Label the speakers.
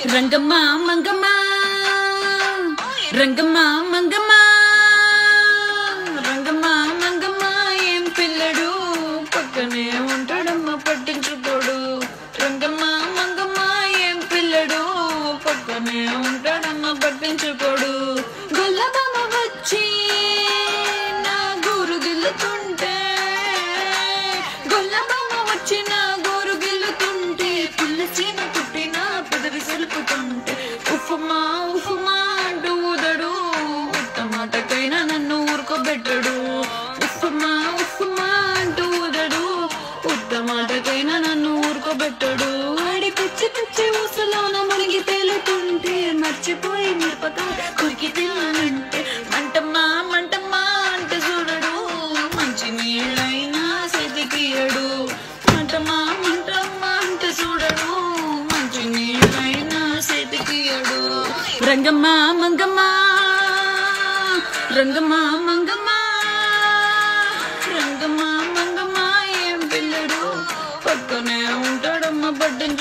Speaker 1: రంగమ్మ మంగమ్మ రంగమ్మ మంగమ్మ రంగమ్మ మంగమ్మ ఏం పిల్లడు పక్కనే ఉంటాడమ్మ పట్టించుకోడు రంగమ్మ మంగమ్మ ఏం పిల్లడు పక్కనే ఉంటాడమ్మ పట్టించుకోడు గొల్లబామ వచ్చి నా గూరు గిల్లుతుంటే గొల్లబామ వచ్చి నా గోరు గిల్లుతుంటే పుల్లసీన పుట్టిన పెదవి సలుపుతుంటే ఉఫ్మా ఉఫ్మా అంటూ ఊదడు ఉత్తమాటకైనా నన్ను ఊరుకోబెట్టడు ఉఫ్మా ఉఫ్మా అంటూ ఊదడు ఉత్తమాటకైనా నన్ను ఊరుకోబెట్టడు ఆడి పిచ్చి పిచ్చి ఊసలోన మునిగి తేలుతుంటే మర్చిపోయి మిరపకాయ కొరికి తినాలంటే మంటమ్మా మంటమ్మా అంటే చూడడు మంచి నీళ్ళైనా సెతికియడు మంటమ్మా మంటమ్మా అంటే చూడడు మంచి నీళ్ళైనా సెతికియడు రంగమ్మ మంగమ్మ రంగమ్మ మంగమ్మ రంగమ్మ మంగమ్మ ఏం పిల్లడు పక్కనే ఉంటాడమ్మ పట్టించు